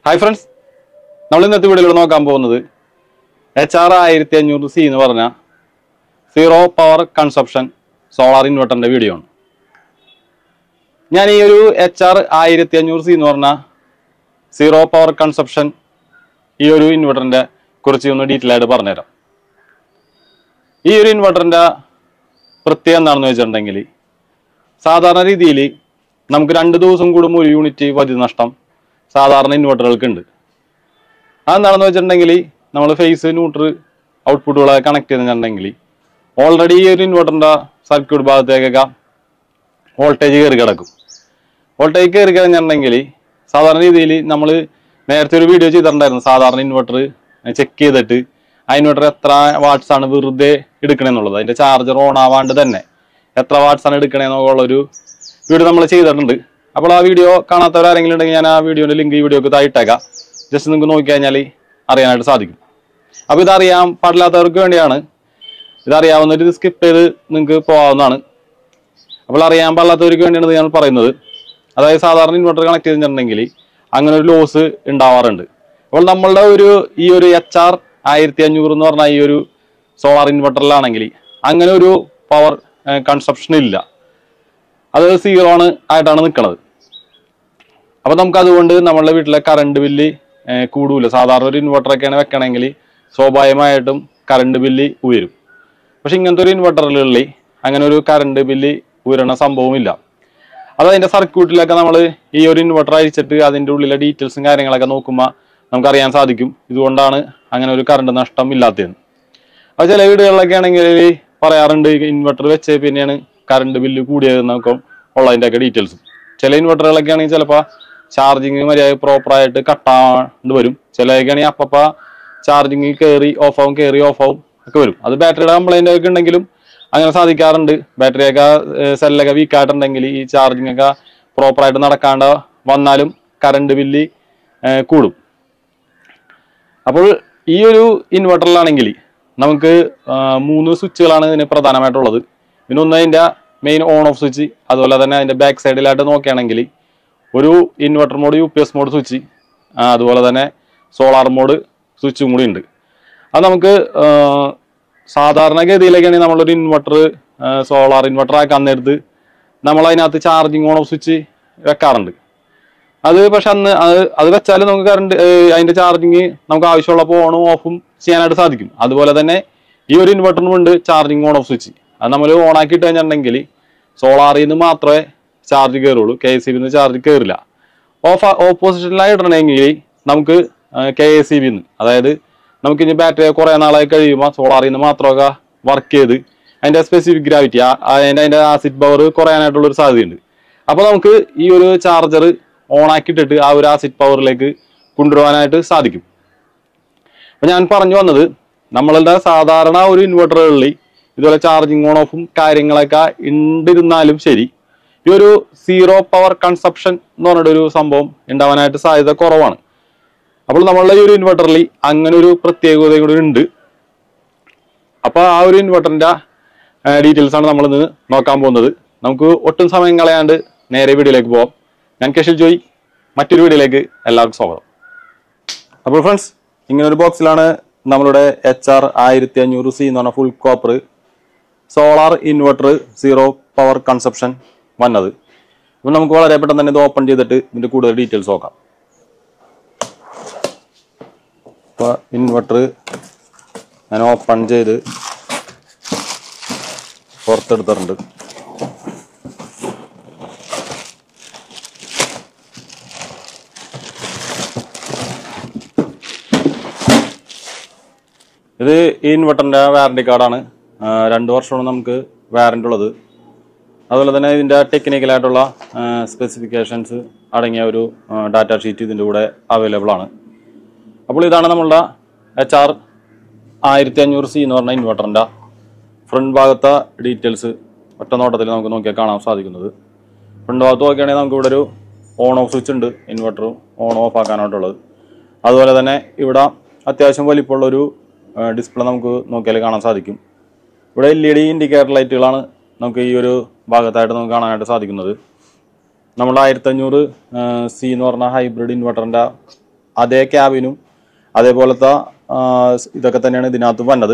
hi friends നമ്മൾ ഇന്നത്തെ വീഡിയോയിൽ നോക്കാൻ പോകുന്നത് എച്ച് ആർ ആയിരത്തി അഞ്ഞൂറ് സി എന്ന് പറഞ്ഞ സീറോ പവർ കൺസപ്ഷൻ സോളാർ ഇൻവെർട്ടറിന്റെ വീഡിയോ ആണ് ഞാൻ ഈ ഒരു എച്ച് ആർ ആയിരത്തി അഞ്ഞൂറ് സി എന്ന് പറഞ്ഞ സീറോ പവർ കൺസപ്ഷൻ ഈ ഒരു ഇൻവെർട്ടറിന്റെ കുറിച്ച് ഒന്ന് ഡീറ്റെയിൽ ആയിട്ട് പറഞ്ഞുതരാം ഈ ഒരു ഇൻവെർട്ടറിന്റെ പ്രത്യേകം എന്താണെന്ന് വെച്ചിട്ടുണ്ടെങ്കിൽ സാധാരണ രീതിയിൽ നമുക്ക് രണ്ട് ദിവസം കൂടുമ്പോൾ ഒരു യൂണിറ്റ് വൈദ്യുതി നഷ്ടം സാധാരണ ഇൻവെർട്ടറുകൾക്ക് ഉണ്ട് അതെന്താണെന്ന് വെച്ചിട്ടുണ്ടെങ്കിൽ നമ്മൾ ഫേസ് ന്യൂട്രൽ ഔട്ട്പുട്ടുകളൊക്കെ കണക്ട് ചെയ്തിട്ടുണ്ടെങ്കിൽ ഓൾറെഡി ഈ ഒരു ഇൻവെർട്ടറിൻ്റെ സർക്യൂട്ട് ഭാഗത്തേക്കൊക്കെ വോൾട്ടേജ് കയറി കിടക്കും വോൾട്ടേജ് കയറി കഴിഞ്ഞിട്ടുണ്ടെങ്കിൽ സാധാരണ രീതിയിൽ നമ്മൾ നേരത്തെ ഒരു വീഡിയോ ചെയ്തിട്ടുണ്ടായിരുന്നു സാധാരണ ഇൻവെർട്ടർ ചെക്ക് ചെയ്തിട്ട് ആ ഇൻവെർട്ടർ എത്ര വാട്ട്സ് ആണ് വെറുതെ എടുക്കണമെന്നുള്ളത് അതിന്റെ ചാർജർ ഓൺ ആവാണ്ട് തന്നെ എത്ര വാട്ട്സ് ആണ് എടുക്കണമെന്നുള്ള ഒരു വീഡിയോ നമ്മൾ ചെയ്തിട്ടുണ്ട് അപ്പോൾ ആ വീഡിയോ കാണാത്തവരാരെങ്കിലും ഉണ്ടെങ്കിൽ ഞാൻ ആ വീഡിയോന്റെ ലിങ്ക് ഈ വീഡിയോക്ക് തായിട്ടേക്കാം ജസ്റ്റ് നിങ്ങൾക്ക് നോക്കി കഴിഞ്ഞാൽ അറിയാനായിട്ട് സാധിക്കും അപ്പോൾ ഇതറിയാൻ പാടില്ലാത്തവർക്ക് വേണ്ടിയാണ് ഇതറിയാവുന്നവർ ഇത് സ്കിപ്പ് ചെയ്ത് നിങ്ങൾക്ക് പോകാവുന്നതാണ് അപ്പോൾ അറിയാൻ പാടില്ലാത്തവർക്ക് വേണ്ടിയാണ് ഇത് ഞാൻ പറയുന്നത് അതായത് സാധാരണ ഇൻവെർട്ടർ കണക്ട് ചെയ്തിട്ടുണ്ടെങ്കിൽ അങ്ങനെ ഒരു ലോസ് ഉണ്ടാവാറുണ്ട് അപ്പോൾ നമ്മളുടെ ഒരു ഈ ഒരു എച്ച് ആർ ആയിരത്തി അഞ്ഞൂറ് എന്ന് പറഞ്ഞ ഈ ഒരു സോളാർ ഇൻവെർട്ടറിലാണെങ്കിൽ അങ്ങനെ ഒരു പവർ കൺസപ്ഷൻ ഇല്ല അത് സീറോ ആണ് ആയിട്ടാണ് നിൽക്കുന്നത് അപ്പൊ നമുക്ക് അതുകൊണ്ട് നമ്മളുടെ വീട്ടിലെ കറണ്ട് ബില്ല് കൂടൂല സാധാരണ ഒരു ഇൻവെർട്ടറൊക്കെയാണ് വെക്കണമെങ്കിൽ സ്വാഭാവികമായിട്ടും കറണ്ട് ബില്ല് ഉയരും പക്ഷെ ഇങ്ങനത്തെ ഒരു ഇൻവെർട്ടറുകളിൽ അങ്ങനെ ഒരു കറണ്ട് ബില്ല് ഉയരണ സംഭവമില്ല അത് അതിന്റെ സർക്യൂട്ടിലൊക്കെ നമ്മൾ ഈ ഒരു ഇൻവെർട്ടർ അയച്ചിട്ട് അതിന്റെ ഉള്ളിലെ ഡീറ്റെയിൽസും കാര്യങ്ങളൊക്കെ നോക്കുമ്പോൾ നമുക്കറിയാൻ സാധിക്കും ഇതുകൊണ്ടാണ് അങ്ങനെ ഒരു കറണ്ട് നഷ്ടം ഇല്ലാത്തതെന്ന് അത് ചില വീടുകളിലൊക്കെ ആണെങ്കിൽ പറയാറുണ്ട് ഇൻവെർട്ടർ വെച്ച് പിന്നെയാണ് കറണ്ട് ബില്ല് കൂടിയതെന്നൊക്കെ ഉള്ളതിന്റെ ഒക്കെ ഡീറ്റെയിൽസ് ചില ഇൻവെർട്ടറുകളൊക്കെ ആണെങ്കിൽ ചിലപ്പോൾ ചാർജിങ് മര്യാദ പ്രോപ്പറായിട്ട് കട്ടാണ്ട് വരും ചിലതൊക്കെ ആണെങ്കിൽ അപ്പപ്പ ചാർജിങ് കയറി ഓഫ് ആവും കയറി ഓഫ് ആവും ഒക്കെ വരും അത് ബാറ്ററിയുടെ കംപ്ലൈന്റ് ഒക്കെ ഉണ്ടെങ്കിലും അങ്ങനെ സാധിക്കാറുണ്ട് ബാറ്ററിയൊക്കെ സെല്ലൊക്കെ വീക്ക് ആയിട്ടുണ്ടെങ്കിൽ ഈ ചാർജിങ് ഒക്കെ പ്രോപ്പറായിട്ട് നടക്കാണ്ട് വന്നാലും കറണ്ട് ബില്ല് കൂടും അപ്പോൾ ഈ ഒരു ഇൻവെർട്ടറിലാണെങ്കിൽ നമുക്ക് ആ, മൂന്ന് സ്വിച്ചുകളാണ് ഇതിന് പ്രധാനമായിട്ടുള്ളത് പിന്നെ ഒന്ന് അതിൻ്റെ മെയിൻ ഓൺ ഓഫ് സ്വിച്ച് അതുപോലെ തന്നെ അതിൻ്റെ ബാക്ക് സൈഡിലായിട്ട് നോക്കുകയാണെങ്കിൽ ഒരു inverter mode U P S mode switch അതുപോലെ തന്നെ സോളാർ മോഡ് സ്വിച്ചും കൂടി ഉണ്ട് അത് നമുക്ക് ആ, സാധാരണഗതിയിലൊക്കെയാണെങ്കിൽ നമ്മളൊരു ഇൻവെർട്ടർ സോളാർ ഇൻവെർട്ടർ ആക്കാൻ നേരത്ത് നമ്മൾ അതിനകത്ത് ചാർജിങ് ഓൺ ഓഫ് സ്വിച്ച് വെക്കാറുണ്ട് അത് പക്ഷെ അന്ന് അത് അത് വെച്ചാൽ നമുക്ക് കറണ്ട് അതിന്റെ ചാർജിങ് നമുക്ക് ആവശ്യമുള്ളപ്പോൾ ഓണും ഓഫും ചെയ്യാനായിട്ട് സാധിക്കും അതുപോലെ തന്നെ ഈ ഒരു ഇൻവെർട്ടറിനും ഉണ്ട് ചാർജിങ് ഓൺ ഓഫ് സ്വിച്ച് അത് നമ്മൾ ഓൺ ആക്കി ഇട്ട് കഴിഞ്ഞിട്ടുണ്ടെങ്കിൽ സോളാറിൽ നിന്ന് മാത്രമേ ചാർജ് കയറുള്ളൂ കെ എസ് സി ബിന്ന് ചാർജ് കയറില്ല ഓഫ് ഓപ്പോസിഷനിലായി ഇടണമെങ്കിൽ നമുക്ക് കെ എസ് സി ബിന്ന് അതായത് നമുക്ക് ഇനി ബാറ്ററി കുറേ നാളായി കഴിയുമ്പോൾ സോളാറിൽ നിന്ന് മാത്രമൊക്കെ വർക്ക് ചെയ്ത് അതിന്റെ സ്പെസിഫിക് ഗ്രാവിറ്റി അതിന്റെ അതിന്റെ ആസിഡ് പവർ കുറയാനായിട്ടുള്ള ഒരു സാധ്യതയുണ്ട് അപ്പോൾ നമുക്ക് ഈ ഒരു ചാർജർ ഓൺ ആക്കിയിട്ടിട്ട് ആ ഒരു ആസിഡ് പവറിലേക്ക് കൊണ്ടുവരാനായിട്ട് സാധിക്കും അപ്പൊ ഞാൻ പറഞ്ഞു വന്നത് നമ്മളുടെ സാധാരണ ഒരു ഇൻവെർട്ടറുകളിൽ ഇതുപോലെ ചാർജിങ് ഓൺ ഓഫും കാര്യങ്ങളൊക്കെ ഉണ്ടിരുന്നാലും ശരി ഈ ഒരു സീറോ പവർ കൺസപ്ഷൻ എന്ന് പറഞ്ഞിട്ട് ഒരു സംഭവം ഉണ്ടാവാനായിട്ട് സാധ്യത കുറവാണ് അപ്പോൾ നമ്മളുടെ ഈ ഒരു ഇൻവെർട്ടറിൽ അങ്ങനെ ഒരു പ്രത്യേകത കൂടി ഉണ്ട് അപ്പൊ ആ ഒരു ഇൻവെർട്ടറിന്റെ ഡീറ്റെയിൽസ് ആണ് നമ്മൾ ഇന്ന് നോക്കാൻ പോകുന്നത് നമുക്ക് ഒട്ടും സമയം കളയാണ്ട് നേരെ വീഡിയോയിലേക്ക് പോവാം ഞാൻ കെഷിൽ ജോയി മറ്റൊരു വീഡിയോയിലേക്ക് എല്ലാവർക്കും സ്വാഗതം അപ്പോൾ ഫ്രണ്ട്സ് ഇങ്ങനെ ഒരു ബോക്സിലാണ് നമ്മളുടെ എച്ച് ആർ ആയിരത്തി അഞ്ഞൂറ് സി എന്ന് പറഞ്ഞ full copper solar inverter zero power consumption വന്നത് ഇപ്പം നമുക്ക് വളരെ പെട്ടെന്ന് തന്നെ ഇത് ഓപ്പൺ ചെയ്തിട്ട് ഇതിന്റെ കൂടുതൽ ഡീറ്റെയിൽസ് നോക്കാം അപ്പോൾ ഇൻവെർട്ടർ ഞാൻ ഓപ്പൺ ചെയ്ത് പുറത്തെടുത്തിട്ടുണ്ട് ഇത് ഈ ഇൻവെർട്ടറിന്റെ വാറണ്ടി കാർഡാണ് രണ്ട് വർഷമാണ് നമുക്ക് വാറണ്ടി ഉള്ളത് അതുപോലെ തന്നെ ഇതിന്റെ ടെക്നിക്കലായിട്ടുള്ള സ്പെസിഫിക്കേഷൻസ് അടങ്ങിയ ഒരു ഡാറ്റ ഷീറ്റ് ഇതിൻ്റെ കൂടെ അവൈലബിൾ ആണ് അപ്പോൾ ഇതാണ് നമ്മളുടെ എച്ച് ആർ ആയിരത്തി അഞ്ഞൂറ് സി എന്ന് പറഞ്ഞ ഇൻവെർട്ടറിന്റെ ഫ്രണ്ട് ഭാഗത്തെ ഡീറ്റെയിൽസ് ഒറ്റ നോട്ടത്തിൽ നമുക്ക് നോക്കിയാൽ കാണാൻ സാധിക്കുന്നത് ഫ്രണ്ട് ഭാഗത്ത് നോക്കുകയാണെങ്കിൽ നമുക്ക് ഇവിടെ ഒരു ഓൺ ഓഫ് സ്വിച്ച് ഉണ്ട് ഇൻവെർട്ടർ ഓൺ ഓഫ് ആക്കാനായിട്ടുള്ളത് അതുപോലെ തന്നെ ഇവിടെ അത്യാവശ്യം വലിപ്പമുള്ള ഒരു ഡിസ്പ്ലേ നമുക്ക് നോക്കിയാൽ കാണാൻ സാധിക്കും ഇവിടെ എൽ ഇ ഡി ഇൻഡിക്കേറ്റർ ലൈറ്റുകളാണ് നമുക്ക് ഈ ഒരു ഭാഗത്തായിട്ട് നമുക്ക് കാണാനായിട്ട് സാധിക്കുന്നത് നമ്മുടെ ആയിരത്തഞ്ഞൂറ് സി എന്ന് പറഞ്ഞ ഹൈബ്രിഡ് ഇൻവെർട്ടറിൻ്റെ അതേ ക്യാബിനും അതേപോലത്തെ ആ, ഇതൊക്കെ തന്നെയാണ് ഇതിനകത്ത് വന്നത്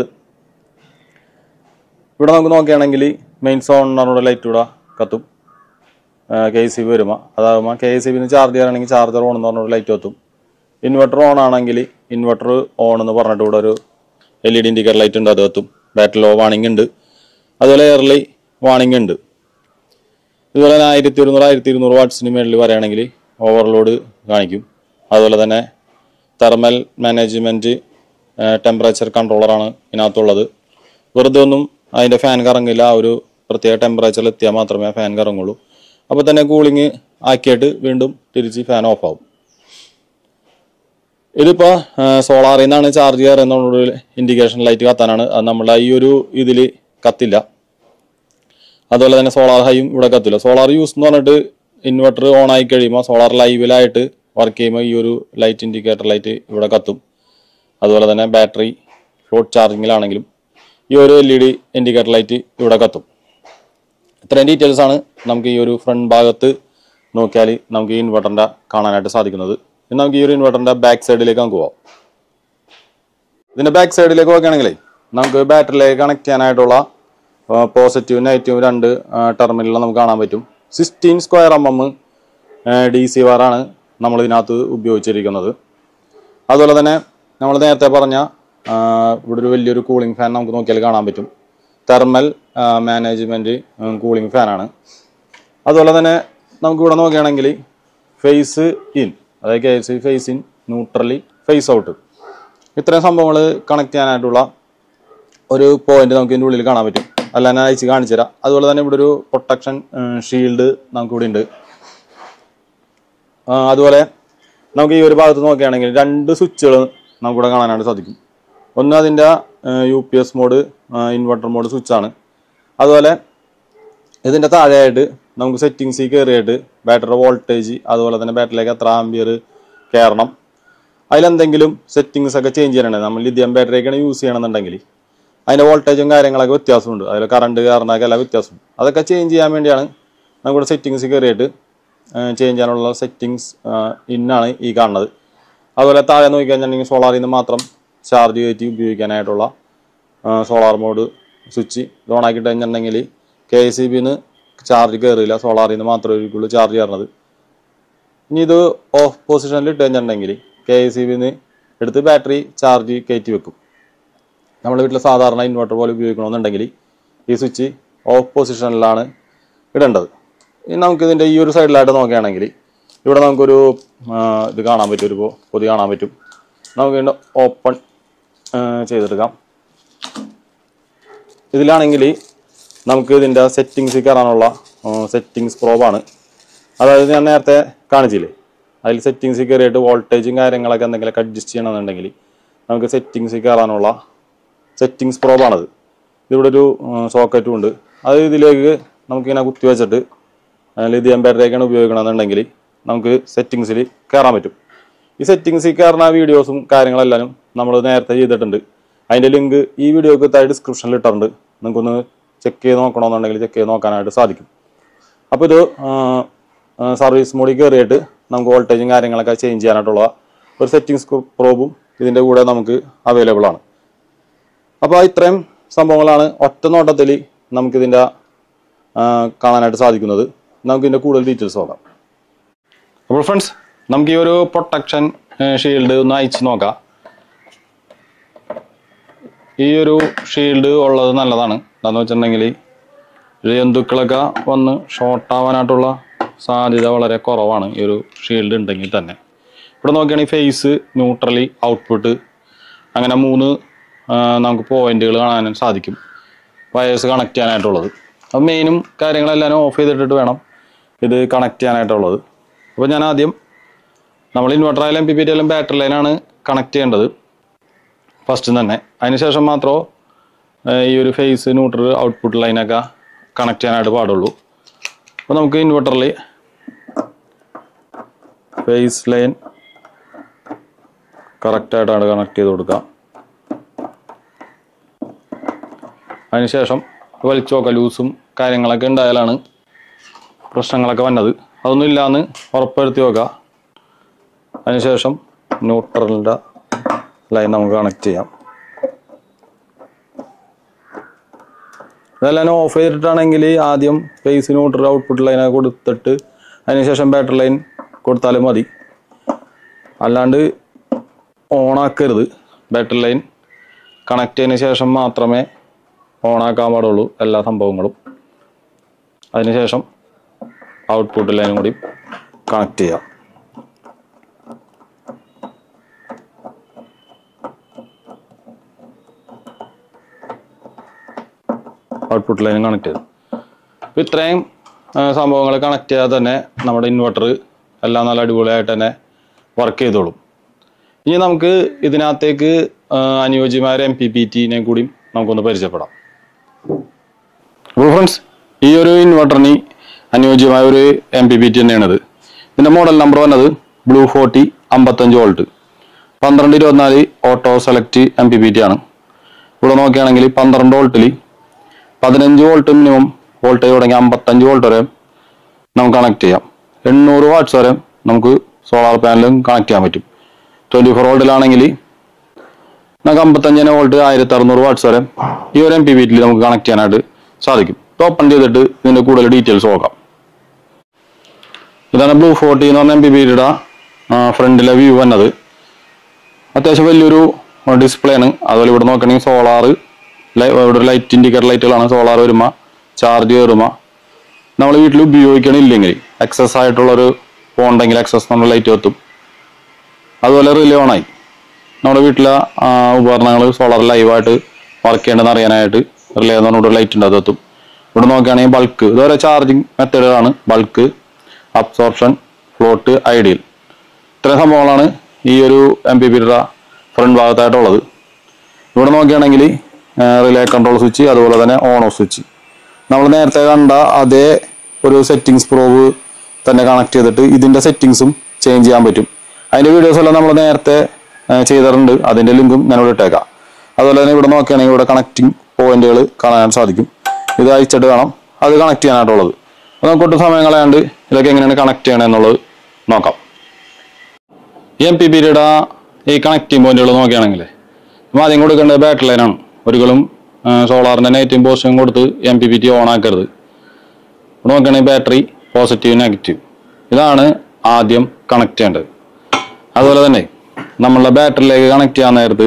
ഇവിടെ നമുക്ക് നോക്കുകയാണെങ്കിൽ മെയിൻ സോണിനോട് ലൈറ്റ് ഇവിടെ കത്തും കെ സി ബി വരുമ്പോൾ അതാകുമ്പോൾ കെ സി ബിന്ന് ചാർജ് ചെയ്യാനാണെങ്കിൽ ചാർജർ ഓൺ എന്ന് പറഞ്ഞൊരു ലൈറ്റ് കത്തും ഇൻവെർട്ടർ ഓൺ ആണെങ്കിൽ ഇൻവെർട്ടർ ഓൺ എന്ന് പറഞ്ഞിട്ട് ഇവിടെ ഒരു L E D indicator light ഉണ്ട് അത് കത്തും ബാറ്ററി ലോ വാണിംഗ് ഉണ്ട് അതുപോലെ എയർലി വാണിംഗ് ഉണ്ട് ഇതുപോലെ തന്നെ ആയിരത്തി ഒരുന്നൂറ് ആയിരത്തി ഇരുന്നൂറ് വാട്ട്സിന് മേളിൽ പറയുകയാണെങ്കിൽ ഓവർലോഡ് കാണിക്കും അതുപോലെ തന്നെ തെർമൽ മാനേജ്മെൻറ്റ് ടെമ്പറേച്ചർ കൺട്രോളറാണ് ഇതിനകത്തുള്ളത് വെറുതെ ഒന്നും അതിൻ്റെ ഫാൻ കറങ്ങില്ല ആ ഒരു പ്രത്യേക ടെമ്പറേച്ചറിൽ എത്തിയാൽ മാത്രമേ ഫാൻ കറങ്ങുള്ളൂ അപ്പോൾ തന്നെ കൂളിംഗ് ആക്കിയിട്ട് വീണ്ടും തിരിച്ച് ഫാൻ ഓഫ് ആവും ഇതിപ്പോൾ സോളാറിൽ നിന്നാണ് ചാർജ് ചെയ്യാറ് എന്നുള്ള ഇൻഡിക്കേഷൻ ലൈറ്റ് കത്താനാണ് അത് നമ്മുടെ ഈ ഒരു ഇതിൽ കത്തില്ല അതുപോലെ തന്നെ സോളാർ ഹൈയും ഇവിടെ കത്തില്ല സോളാർ യൂസ് എന്ന് പറഞ്ഞിട്ട് ഇൻവെർട്ടർ ഓൺ ആയി കഴിയുമ്പോൾ സോളാർ ലൈവിലായിട്ട് വർക്ക് ചെയ്യുമ്പോൾ ഈ ഒരു ലൈറ്റ് ഇൻഡിക്കേറ്റർ ലൈറ്റ് ഇവിടെ കത്തും അതുപോലെ തന്നെ ബാറ്ററി ഫ്ലോട്ട് ചാർജിങ്ങിലാണെങ്കിലും ഈ ഒരു L E D indicator light ഇവിടെ കത്തും ഇത്രയും ഡീറ്റെയിൽസ് ആണ് നമുക്ക് ഈ ഒരു ഫ്രണ്ട് ഭാഗത്ത് നോക്കിയാൽ നമുക്ക് ഈ ഇൻവെർട്ടറിൻ്റെ കാണാനായിട്ട് സാധിക്കുന്നത് ഇനി നമുക്ക് ഈ ഒരു ഇൻവെർട്ടറിൻ്റെ ബാക്ക് സൈഡിലേക്ക് നമുക്ക് പോവാം ഇതിൻ്റെ ബാക്ക് സൈഡിലേക്ക് നോക്കുകയാണെങ്കിലേ നമുക്ക് ബാറ്ററിയിലേക്ക് കണക്ട് ചെയ്യാനായിട്ടുള്ള പോസിറ്റീവും നെഗറ്റീവും രണ്ട് ടെർമിനൽ നമുക്ക് കാണാൻ പറ്റും sixteen square M M D C വാറാണ് നമ്മൾ ഇതിനകത്ത് ഉപയോഗിച്ചിരിക്കുന്നത് അതുപോലെ തന്നെ നമ്മൾ നേരത്തെ പറഞ്ഞ ആ, ഇവിടെ ഒരു വലിയൊരു കൂളിംഗ് ഫാൻ നമുക്ക് നോക്കിയാൽ കാണാൻ പറ്റും തെർമൽ മാനേജ്മെൻറ്റ് കൂളിംഗ് ഫാനാണ് അതുപോലെ തന്നെ നമുക്ക് ഇവിടെ നോക്കുകയാണെങ്കിൽ ഫേസ് ഇൻ അതായത് K S phase in neutrally phase out ഇത്രയും സംഭവങ്ങൾ കണക്ട് ചെയ്യാനായിട്ടുള്ള ഒരു പോയിന്റ് നമുക്ക് ഇതിൻ്റെ ഉള്ളിൽ കാണാൻ പറ്റും അല്ല ഞാൻ അയച്ച് കാണിച്ചു തരാം അതുപോലെ തന്നെ ഇവിടെ ഒരു പ്രൊട്ടക്ഷൻ ഷീൽഡ് നമുക്ക് ഇവിടെ ഉണ്ട് ആ, അതുപോലെ നമുക്ക് ഈ ഒരു ഭാഗത്ത് നോക്കുകയാണെങ്കിൽ രണ്ട് സ്വിച്ചുകൾ നമുക്കിവിടെ കാണാനായിട്ട് സാധിക്കും ഒന്ന് അതിൻ്റെ U P S mode inverter mode സ്വിച്ചാണ് അതുപോലെ ഇതിൻ്റെ താഴെയായിട്ട് നമുക്ക് സെറ്റിങ്സിൽ കയറിയിട്ട് ബാറ്ററി വോൾട്ടേജ് അതുപോലെ തന്നെ ബാറ്ററിയിലേക്ക് എത്ര ആംബിയർ കയറണം അതിലെന്തെങ്കിലും സെറ്റിങ്സ് ഒക്കെ ചേഞ്ച് ചെയ്യണേ നമ്മൾ ലിഥിയം ബാറ്ററിയൊക്കെയാണ് യൂസ് ചെയ്യണമെന്നുണ്ടെങ്കിൽ അതിൻ്റെ വോൾട്ടേജും കാര്യങ്ങളൊക്കെ വ്യത്യാസമുണ്ട് അതിൽ കറണ്ട് കയറണമൊക്കെ എല്ലാം വ്യത്യാസമുണ്ട് അതൊക്കെ ചേഞ്ച് ചെയ്യാൻ വേണ്ടിയാണ് നമുക്കിവിടെ സെറ്റിങ്സ് കയറിയിട്ട് ചേഞ്ച് ചെയ്യാനുള്ള സെറ്റിങ്സ് ഇന്നാണ് ഈ കാണുന്നത് അതുപോലെ താഴെ നോക്കിക്കഴിഞ്ഞിട്ടുണ്ടെങ്കിൽ സോളാറിൽ നിന്ന് മാത്രം ചാർജ് കയറ്റി ഉപയോഗിക്കാനായിട്ടുള്ള സോളാർ മോഡ് സ്വിച്ച് ഇത് ഓൺ ആക്കി കഴിഞ്ഞിട്ടുണ്ടെങ്കിൽ കെ എസ് സി ബിന്ന് ചാർജ് കയറില്ല സോളാറിൽ നിന്ന് മാത്രമേ ഒരിക്കലും ചാർജ് കയറണത് ഇനി ഇത് ഓഫ് പൊസിഷനിൽ ഇട്ട് കഴിഞ്ഞിട്ടുണ്ടെങ്കിൽ കെ എസ് സി ബിന്ന് എടുത്ത് ബാറ്ററി ചാർജ് കയറ്റി വെക്കും നമ്മുടെ വീട്ടിൽ സാധാരണ ഇൻവെർട്ടർ പോലെ ഉപയോഗിക്കണമെന്നുണ്ടെങ്കിൽ ഈ സ്വിച്ച് ഓഫ് പൊസിഷനിലാണ് ഇടേണ്ടത് ഇനി നമുക്ക് ഇതിൻ്റെ ഈ ഒരു സൈഡിലായിട്ട് നോക്കുകയാണെങ്കിൽ ഇവിടെ നമുക്കൊരു ആ, ഇത് കാണാൻ പറ്റും ഒരു പൊ- പൊതി കാണാൻ പറ്റും നമുക്ക് ഇതിൻ്റെ ഓപ്പൺ ചെയ്തെടുക്കാം ഇതിലാണെങ്കിൽ നമുക്ക് ഇതിൻ്റെ സെറ്റിങ്സ് കയറാനുള്ള സെറ്റിങ്സ് പ്രോബാണ് അതായത് ഞാൻ നേരത്തെ കാണിച്ചില്ലേ അതിൽ സെറ്റിങ്സിൽ കയറിയിട്ട് വോൾട്ടേജും കാര്യങ്ങളൊക്കെ എന്തെങ്കിലുമൊക്കെ അഡ്ജസ്റ്റ് ചെയ്യണമെന്നുണ്ടെങ്കിൽ നമുക്ക് സെറ്റിങ്സിൽ കയറാനുള്ള സെറ്റിങ്സ് പ്രോബാണത് ഇതിവിടെ ഒരു സോക്കറ്റും ഉണ്ട് അത് ഇതിലേക്ക് നമുക്കിങ്ങനെ കുത്തി വെച്ചിട്ട് ലിഥിയം ബാറ്ററിയൊക്കെയാണ് ഉപയോഗിക്കണമെന്നുണ്ടെങ്കിൽ നമുക്ക് സെറ്റിങ്സിൽ കയറാൻ പറ്റും ഈ സെറ്റിങ്സിൽ കയറുന്ന വീഡിയോസും കാര്യങ്ങളെല്ലാം നമ്മൾ നേരത്തെ ചെയ്തിട്ടുണ്ട് അതിൻ്റെ ലിങ്ക് ഈ വീഡിയോക്ക് താഴെ ഡിസ്ക്രിപ്ഷനിൽ ഇട്ടിട്ടുണ്ട് നിങ്ങൾക്കൊന്ന് ചെക്ക് ചെയ്ത് നോക്കണമെന്നുണ്ടെങ്കിൽ ചെക്ക് ചെയ്ത് നോക്കാനായിട്ട് സാധിക്കും അപ്പോൾ ഇത് സർവീസ് മോഡിൽ കയറിയിട്ട് നമുക്ക് വോൾട്ടേജും കാര്യങ്ങളൊക്കെ ചേഞ്ച് ചെയ്യാനായിട്ടുള്ള ഒരു സെറ്റിങ്സ് പ്രോബും ഇതിൻ്റെ കൂടെ നമുക്ക് അവൈലബിൾ ആണ് അപ്പോൾ ഇത്രയും സംഭവങ്ങളാണ് ഒറ്റ നോട്ടത്തിൽ നമുക്കിതിൻ്റെ ആ, കാണാനായിട്ട് സാധിക്കുന്നത് നമുക്കിതിൻ്റെ കൂടുതൽ ഡീറ്റെയിൽസ് നോക്കാം അപ്പോൾ ഫ്രണ്ട്സ് നമുക്ക് ഈ ഒരു പ്രൊട്ടക്ഷൻ ഷീൽഡ് ഒന്ന് അയച്ച് നോക്കാം ഈ ഒരു ഷീൽഡ് ഉള്ളത് നല്ലതാണ് എന്താണെന്ന് വെച്ചിട്ടുണ്ടെങ്കിൽ ജന്തുക്കളൊക്കെ വന്ന് ഷോർട്ട് ആവാനായിട്ടുള്ള സാധ്യത വളരെ കുറവാണ് ഈ ഒരു ഷീൽഡ് ഉണ്ടെങ്കിൽ തന്നെ ഇവിടെ നോക്കുകയാണെങ്കിൽ ഫേസ് ന്യൂട്രലി ഔട്ട്പുട്ട് അങ്ങനെ മൂന്ന് ആ, നമുക്ക് പോയിന്റുകൾ കാണാൻ സാധിക്കും വയേഴ്സ് കണക്ട് ചെയ്യാനായിട്ടുള്ളത് അപ്പോൾ മെയിനും കാര്യങ്ങളെല്ലാം ഓഫ് ചെയ്തിട്ടിട്ട് വേണം ഇത് കണക്ട് ചെയ്യാനായിട്ടുള്ളത് അപ്പോൾ ഞാൻ ആദ്യം നമ്മൾ ഇൻവെർട്ടർ ആയാലും പി പി ടി ആയാലും ബാറ്ററി ലൈനാണ് കണക്ട് ചെയ്യേണ്ടത് ഫസ്റ്റ് തന്നെ അതിനുശേഷം മാത്രമേ ഏഹ്, ഈ ഒരു ഫേസ് ന്യൂട്രൽ ഔട്ട്പുട്ട് ലൈനൊക്കെ കണക്ട് ചെയ്യാനായിട്ട് പാടുള്ളൂ അപ്പോൾ നമുക്ക് ഇൻവെർട്ടറിൽ ഫേസ് ലൈൻ കറക്റ്റായിട്ടാണ് കണക്ട് ചെയ്ത് കൊടുക്കാം അതിനുശേഷം വലിച്ചു നോക്കാം ലൂസും കാര്യങ്ങളൊക്കെ ഉണ്ടായാലാണ് പ്രശ്നങ്ങളൊക്കെ വന്നത് അതൊന്നും ഇല്ലാന്ന് ഉറപ്പുവരുത്തി നോക്കുക അതിനുശേഷം ന്യൂട്രലിൻ്റെ ലൈൻ നമുക്ക് കണക്ട് ചെയ്യാം ഇതെല്ലാം ഓഫ് ചെയ്തിട്ടാണെങ്കിൽ ആദ്യം ഫേസ് ന്യൂട്രൽ ഔട്ട്പുട്ട് ലൈനൊക്കെ കൊടുത്തിട്ട് അതിനുശേഷം ബാറ്ററി ലൈൻ കൊടുത്താലും മതി അല്ലാണ്ട് ഓണാക്കരുത് ബാറ്ററി ലൈൻ കണക്ട് ചെയ്തതിന് ശേഷം മാത്രമേ ഓണാക്കാൻ പാടുള്ളൂ എല്ലാ സംഭവങ്ങളും അതിനുശേഷം ഔട്ട്പുട്ട് ലൈനും കൂടി കണക്ട് ചെയ്യാം ഔട്ട്പുട്ട് ലൈനും കണക്ട് ചെയ്തു അപ്പോൾ ഇത്രയും സംഭവങ്ങൾ കണക്ട് ചെയ്യാതെ തന്നെ നമ്മുടെ ഇൻവെർട്ടർ എല്ലാം നല്ല അടിപൊളിയായിട്ട് തന്നെ വർക്ക് ചെയ്തോളും ഇനി നമുക്ക് ഇതിനകത്തേക്ക് ആ, അനുയോജ്യമായ ഒരു എം പി പി ടിനെ കൂടി നമുക്കൊന്ന് പരിചയപ്പെടാം അപ്പോൾ ഫ്രണ്ട്സ് ഈ ഒരു ഇൻവെർട്ടറിന് അനുയോജ്യമായ ഒരു എം പി പി ടി തന്നെയാണിത് ഇതിൻ്റെ മോഡൽ നമ്പർ വന്നത് ബ്ലൂ ഫോർട്ടി അമ്പത്തഞ്ച് വോൾട്ട് പന്ത്രണ്ട് ഇരുപത്തിനാല് auto select M P P T ആണ് ഇവിടെ നോക്കുകയാണെങ്കിൽ പന്ത്രണ്ട് വോൾട്ടിൽ പതിനഞ്ച് വോൾട്ട് മിനിമം വോൾട്ടേജ് തുടങ്ങി അമ്പത്തഞ്ച് വോൾട്ട് വരെ നമുക്ക് കണക്ട് ചെയ്യാം എണ്ണൂറ് വാട്ട്സ് വരെ നമുക്ക് സോളാർ പാനലും കണക്ട് ചെയ്യാൻ പറ്റും ട്വൻറ്റി ഫോർ വോൾട്ടിലാണെങ്കിൽ നമുക്ക് അമ്പത്തഞ്ചിന് വോൾട്ട് ആയിരത്തി അറുന്നൂറ് വാട്ട്സ് വരെ ഈ ഒരു എം പി വീട്ടിൽ നമുക്ക് കണക്ട് ചെയ്യാനായിട്ട് സാധിക്കും ഇത് ഓപ്പൺ ചെയ്തിട്ട് ഇതിന്റെ കൂടുതൽ ഡീറ്റെയിൽസ് നോക്കാം ഇതാണ് ബ്ലൂ ഫോർട്ടി എന്ന് പറഞ്ഞ എം പി വീടിയുടെ ഫ്രണ്ടിലെ വ്യൂ വന്നത് അത്യാവശ്യം വലിയൊരു ഡിസ്പ്ലേ ആണ് അതുപോലെ ഇവിടെ നോക്കണമെങ്കിൽ സോളാർ ഇവിടെ ഒരു ലൈറ്റ് ഇൻഡിക്കേറ്റർ ലൈറ്റുകളാണ് സോളാർ വരുമ്പോൾ ചാർജ് കയറുമ്പോൾ നമ്മൾ വീട്ടിൽ ഉപയോഗിക്കണില്ലെങ്കിൽ എക്സസ് ആയിട്ടുള്ളൊരു ഫോൺ ഉണ്ടെങ്കിൽ എക്സസ് നമ്മൾ ലൈറ്റ് എത്തും അതുപോലെ റിലേ ഓണായി നമ്മുടെ വീട്ടിലെ ഉപകരണങ്ങൾ സോളാർ ലൈവായിട്ട് വർക്ക് ചെയ്യേണ്ടതെന്ന് അറിയാനായിട്ട് റിലേ എന്ന് പറഞ്ഞൊരു ലൈറ്റ് ഉണ്ട് അതെത്തും ഇവിടെ നോക്കുകയാണെങ്കിൽ ബൾക്ക് ഇതുവരെ ചാർജിങ് മെത്തേഡുകളാണ് ബൾക്ക് അബ്സോർപ്ഷൻ ഫ്ലോട്ട് ഐഡിയൽ ഇത്രയും സംഭവങ്ങളാണ് ഈ ഒരു എം പി പിയുടെ ഫ്രണ്ട് ഭാഗത്തായിട്ടുള്ളത് ഇവിടെ നോക്കുകയാണെങ്കിൽ റിലേ കൺട്രോൾ സ്വിച്ച് അതുപോലെ തന്നെ ഓൺ ഓഫ് സ്വിച്ച് നമ്മൾ നേരത്തെ കണ്ട അതേ ഒരു സെറ്റിങ്സ് പ്രോവ് തന്നെ കണക്ട് ചെയ്തിട്ട് ഇതിന്റെ സെറ്റിങ്സും ചേഞ്ച് ചെയ്യാൻ പറ്റും അതിന്റെ വീഡിയോസ് എല്ലാം നമ്മൾ നേരത്തെ ആ, ചെയ്തിട്ടുണ്ട് അതിന്റെ ലിങ്കും ഞാനിവിടെ ഇട്ടേക്കാം അതുപോലെ തന്നെ ഇവിടെ നോക്കുകയാണെങ്കിൽ ഇവിടെ കണക്റ്റിംഗ് പോയിന്റുകൾ കാണാൻ സാധിക്കും ഇത് അയച്ചിട്ട് വേണം അത് കണക്ട് ചെയ്യാനായിട്ടുള്ളത് അപ്പോൾ നമുക്ക് ഒട്ടും സമയം കളയാണ്ട് ഇതൊക്കെ എങ്ങനെയാണ് കണക്ട് ചെയ്യണം എന്നുള്ളത് നോക്കാം ഈ എം പി പിയുടെ ഈ കണക്റ്റിംഗ് പോയിന്റുകൾ നോക്കുകയാണെങ്കിൽ നമ്മൾ ആദ്യം കൊടുക്കേണ്ടത് ബാറ്ററി ലൈനാണ് ഒരിക്കലും സോളാറിന്റെ നെഗറ്റീവ് പോസിറ്റീവും കൊടുത്ത് M P P T on ആക്കരുത് ഇവിടെ നോക്കുകയാണെങ്കിൽ ബാറ്ററി പോസിറ്റീവ് നെഗറ്റീവ് ഇതാണ് ആദ്യം കണക്ട് ചെയ്യേണ്ടത് അതുപോലെ തന്നെ നമ്മളുടെ ബാറ്ററിയിലേക്ക് കണക്ട് ചെയ്യാൻ നേരത്ത്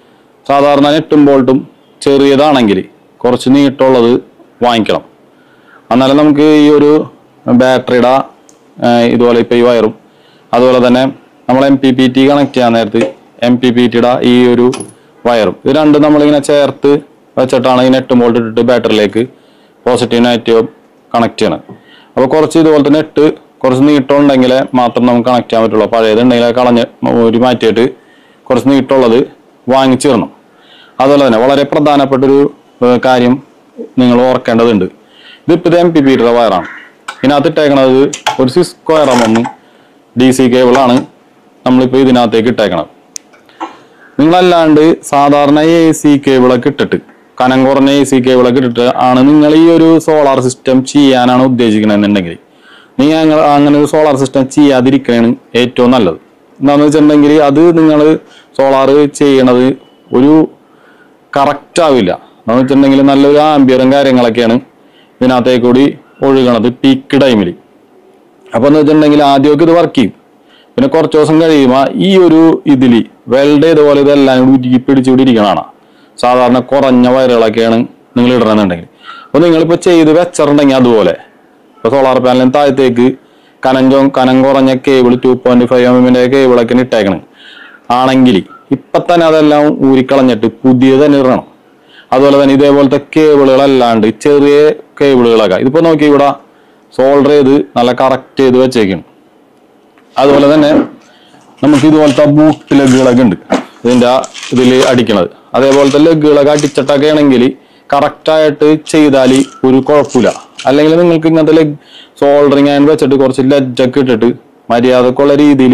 സാധാരണ നെട്ടും ബോൾട്ടും ചെറിയതാണെങ്കിൽ കുറച്ച് നീട്ടമുള്ളത് വാങ്ങിക്കണം എന്നാലും നമുക്ക് ഈ ഒരു ബാറ്ററിയുടെ ഇതുപോലെ ഇപ്പോൾ ഈ വയറും അതുപോലെ തന്നെ നമ്മൾ M P P T connect ചെയ്യാൻ നേരത്ത് എം പി പി ടിയുടെ ഈ ഒരു വയറും ഇത് രണ്ടും നമ്മളിങ്ങനെ ചേർത്ത് വെച്ചിട്ടാണ് ഈ നെട്ട് ബോൾട്ട് ഇട്ടിട്ട് ബാറ്ററിയിലേക്ക് പോസിറ്റീവ് നെഗറ്റീവ് കണക്ട് ചെയ്യണം അപ്പോൾ കുറച്ച് ഇതുപോലത്തെ നെട്ട് കുറച്ച് നീട്ടം ഉണ്ടെങ്കിൽ മാത്രം നമുക്ക് കണക്ട് ചെയ്യാൻ പറ്റുള്ളൂ പഴയത് ഉണ്ടെങ്കിൽ അത് കളഞ്ഞ് ഒരു മാറ്റിയിട്ട് കുറച്ച് നീട്ടമുള്ളത് വാങ്ങിച്ചിടണം അതുപോലെ തന്നെ വളരെ പ്രധാനപ്പെട്ട ഒരു ഏഹ്, കാര്യം നിങ്ങൾ ഓർക്കേണ്ടതുണ്ട് ഇതിപ്പോൾ ഇത് എം പി പിയുടെ വയറാണ് ഇതിനകത്ത് ഇട്ടേക്കണത് ഒരു സിസ്കോ എറം ഒന്ന് ഡി സി കേബിളാണ് നമ്മളിപ്പോൾ ഇതിനകത്തേക്ക് ഇട്ടേക്കണത് നിങ്ങളല്ലാണ്ട് സാധാരണ എ സി കേബിളൊക്കെ ഇട്ടിട്ട് കനം കുറഞ്ഞ എ സി കേബിളൊക്കെ ഇട്ടിട്ട് ആണ് നിങ്ങൾ ഈ ഒരു സോളാർ സിസ്റ്റം ചെയ്യാനാണ് ഉദ്ദേശിക്കണമെന്നുണ്ടെങ്കിൽ നിങ്ങൾ അങ്ങ- അങ്ങനെ ഒരു സോളാർ സിസ്റ്റം ചെയ്യാതിരിക്കുകയാണ് ഏറ്റവും നല്ലത് എന്താണെന്ന് വെച്ചിട്ടുണ്ടെങ്കിൽ അത് നിങ്ങൾ സോളാർ ചെയ്യണത് ഒരു കറക്റ്റ് ആവില്ല എന്ന് വെച്ചിട്ടുണ്ടെങ്കിൽ നല്ലൊരു ആംബിയറും കാര്യങ്ങളൊക്കെയാണ് ഇതിനകത്തേക്ക് കൂടി ഒഴുകണത് പീക്ക് ടൈമിൽ അപ്പൊ എന്ന് വെച്ചിട്ടുണ്ടെങ്കിൽ ആദ്യമൊക്കെ ഇത് വർക്ക് ചെയ്യും പിന്നെ കുറച്ച് ദിവസം കഴിയുമ്പോൾ ഈ ഒരു ഇതില് വെൽഡ് ഇതുപോലെ ഇതെല്ലാം കൂടി ഉരുക്കി പിടിച്ചുകൂടി ഇരിക്കണതാണ് സാധാരണ കുറഞ്ഞ വയറുകളൊക്കെയാണ് നിങ്ങൾ ഇടണമെന്നുണ്ടെങ്കിൽ അപ്പൊ നിങ്ങളിപ്പോ ചെയ്ത് വെച്ചിട്ടുണ്ടെങ്കിൽ അതുപോലെ ഇപ്പൊ സോളാർ പാനലിന് താഴത്തേക്ക് കനഞ്ചോ കനം കുറഞ്ഞ cable two point five M എമ്മിന്റെ കേബിളൊക്കെ ഇട്ടേക്കണ് ആണെങ്കിൽ ഇപ്പൊ തന്നെ അതെല്ലാം ഊരിക്കളഞ്ഞിട്ട് പുതിയത് തന്നെ ഇടണം അതുപോലെ തന്നെ ഇതേപോലത്തെ കേബിളുകളല്ലാണ്ട് ചെറിയ കേബിളുകളൊക്കെ ഇതിപ്പോ നോക്കി ഇവിടെ സോൾഡർ ചെയ്ത് നല്ല കറക്റ്റ് ചെയ്ത് വെച്ചേക്കാണ് അതുപോലെ തന്നെ നമുക്ക് ഇതുപോലത്തെ ബൂട്ട് ലെഗുകളൊക്കെ ഉണ്ട് ഇതിന്റെ ഇതിൽ അടിക്കണത് അതേപോലത്തെ ലെഗുകളൊക്കെ അടിച്ചിട്ടൊക്കെ ആണെങ്കിൽ കറക്റ്റായിട്ട് ചെയ്താൽ ഒരു കുഴപ്പമില്ല അല്ലെങ്കിൽ നിങ്ങൾക്ക് ഇങ്ങനത്തെ ലെഗ് സോൾഡറിങ് ആൻഡ് വെച്ചിട്ട് കുറച്ച് ലെജൊക്കെ ഇട്ടിട്ട് മര്യാദക്കുള്ള രീതിയിൽ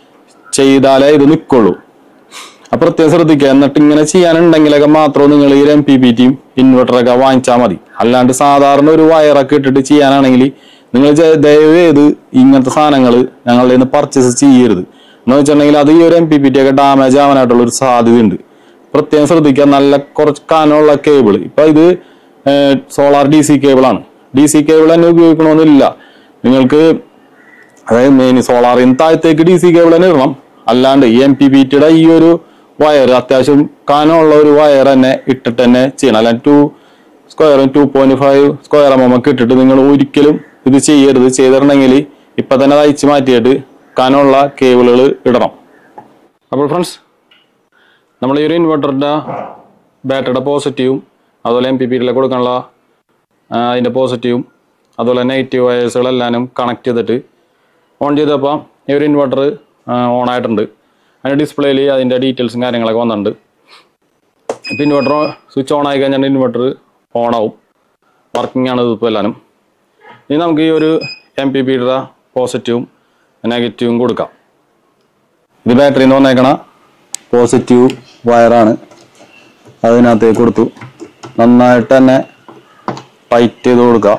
ചെയ്താലേ ഇത് നിൽക്കുള്ളൂ അപ്പൊ പ്രത്യേകം ശ്രദ്ധിക്കുക എന്നിട്ട് ഇങ്ങനെ ചെയ്യാനുണ്ടെങ്കിലൊക്കെ മാത്രം നിങ്ങൾ ഈ എം പി പി ടിയും ഇൻവെർട്ടറൊക്കെ വാങ്ങിച്ചാൽ മതി അല്ലാണ്ട് സാധാരണ ഒരു വയറൊക്കെ ഇട്ടിട്ട് ചെയ്യാനാണെങ്കിൽ നിങ്ങൾ ദയവ് ചെയ്ത് ഇങ്ങനത്തെ സാധനങ്ങൾ ഞങ്ങളുടെ നിന്ന് പർച്ചേസ് ചെയ്യരുത് എന്ന് വെച്ചിട്ടുണ്ടെങ്കിൽ അത് ഈ ഒരു എം പി പി ടി ഒക്കെ ഡാമേജ് ആവാനായിട്ടുള്ള ഒരു സാധ്യതയുണ്ട് പ്രത്യേകം ശ്രദ്ധിക്കുക നല്ല കുറച്ച് കനമുള്ള കേബിൾ ഇപ്പൊ ഇത് സോളാർ ഡി സി കേബിളാണ് ഡി സി കേബിൾ തന്നെ ഉപയോഗിക്കണമെന്നില്ല നിങ്ങൾക്ക് അതായത് മെയിൻ സോളാറിൽ നിന്ന് താഴത്തേക്ക് ഡി സി കേബിൾ തന്നെ ഇടണം അല്ലാണ്ട് ഈ എം പി ബി ടിയുടെ ഈ ഒരു വയർ അത്യാവശ്യം കനമുള്ള ഒരു വയർ തന്നെ ഇട്ടിട്ട് തന്നെ ചെയ്യണം അല്ലാണ്ട് ടു സ്ക്വയറും two point five square M ഒക്കെ ഇട്ടിട്ട് നിങ്ങൾ ഒരിക്കലും ഇത് ചെയ്യരുത് ചെയ്തിട്ടുണ്ടെങ്കിൽ ഇപ്പൊ തന്നെ അത് അയച്ചു മാറ്റിയിട്ട് കനമുള്ള കേബിളുകൾ ഇടണം അപ്പോൾ ഫ്രണ്ട്സ് നമ്മൾ ഈ ഒരു ഇൻവെർട്ടറിന്റെ ബാറ്ററിയുടെ പോസിറ്റീവും അതുപോലെ എം പി പിയിലെ കൊടുക്കാനുള്ള ആ, അതിന്റെ പോസിറ്റീവും അതുപോലെ നെഗറ്റീവ് വയേഴ്സുകളെല്ലാം കണക്ട് ചെയ്തിട്ട് ഓൺ ചെയ്തപ്പോൾ ഈ ഒരു ഇൻവെർട്ടർ ഓൺ ആയിട്ടുണ്ട് അതിൻ്റെ ഡിസ്പ്ലേയിൽ അതിൻ്റെ ഡീറ്റെയിൽസും കാര്യങ്ങളൊക്കെ വന്നിട്ടുണ്ട് ഇപ്പം ഇൻവെർട്ടർ സ്വിച്ച് ഓൺ ആയി കഴിഞ്ഞാൽ ഇൻവെർട്ടർ ഓൺ ആവും വർക്കിംഗ് ആണ് ഇതിപ്പോൾ എല്ലാവരും ഇനി നമുക്ക് ഈ ഒരു എം പി പിയുടെ പോസിറ്റീവും നെഗറ്റീവും കൊടുക്കാം ഇത് ബാറ്ററി എന്ന് വന്നേക്കണ പോസിറ്റീവ് വയറാണ് അതിനകത്തേക്ക് കൊടുത്തു നന്നായിട്ട് തന്നെ ടൈറ്റ് ചെയ്ത് കൊടുക്കുക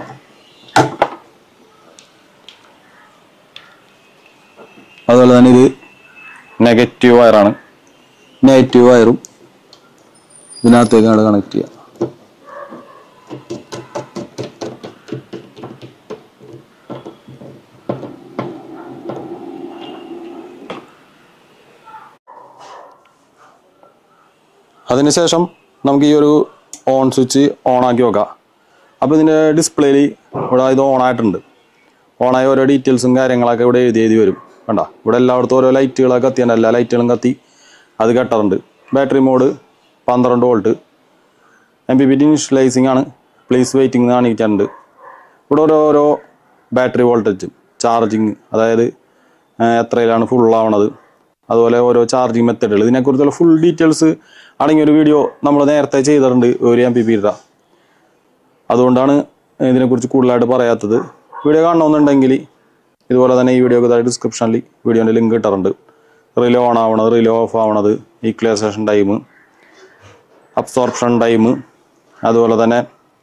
അതുപോലെ തന്നെ ഇത് നെഗറ്റീവ് വയറാണ് നെഗറ്റീവ് വയറും ഇതിനകത്തേക്കാണ് കണക്ട് ചെയ്യുക അതിനുശേഷം നമുക്ക് ഈ ഒരു ഓൺ സ്വിച്ച് ഓൺ ആക്കി വെക്കാം അപ്പോൾ ഇതിൻ്റെ ഡിസ്പ്ലേയിൽ ഇവിടെ ഇത് ഓൺ ആയിട്ടുണ്ട് ഓണായ ഓരോ ഡീറ്റെയിൽസും കാര്യങ്ങളൊക്കെ ഇവിടെ എഴുതി എഴുതി വരും കണ്ട ഇവിടെ എല്ലായിടത്തും ഓരോ ലൈറ്റുകളൊക്കെ കത്തിയാണ് എല്ലാ ലൈറ്റുകളും കത്തി അത് കെട്ടാറുണ്ട് ബാറ്ററി മോഡ് പന്ത്രണ്ട് volt M P P T initializing ആണ് പ്ലീസ് വെയിറ്റിംഗ് എന്ന് കാണിക്കാറുണ്ട് ഇവിടെ ഓരോരോ ബാറ്ററി വോൾട്ടേജും ചാർജിങ് അതായത് ആ, എത്രയിലാണ് ഫുൾ ആവണത് അതുപോലെ ഓരോ ചാർജിങ് മെത്തഡുകൾ ഇതിനെക്കുറിച്ചുള്ള ഫുൾ ഡീറ്റെയിൽസ് അടങ്ങിയ ഒരു വീഡിയോ നമ്മൾ നേരത്തെ ചെയ്തിട്ടുണ്ട് ഒരു എം പി പിയുടെ അതുകൊണ്ടാണ് ഇതിനെക്കുറിച്ച് കൂടുതലായിട്ട് പറയാത്തത് വീഡിയോ കാണണമെന്നുണ്ടെങ്കിൽ ഇതുപോലെ തന്നെ ഈ വീഡിയോക്ക് താഴെ ഡിസ്ക്രിപ്ഷനിൽ വീഡിയോൻ്റെ ലിങ്ക് കിട്ടാറുണ്ട് റിലേ ഓൺ ആവണത് റിലേ ഓഫ് ആവണത് ഈക്വലൈസേഷൻ ടൈം അബ്സോർപ്ഷൻ ടൈം അതുപോലെ തന്നെ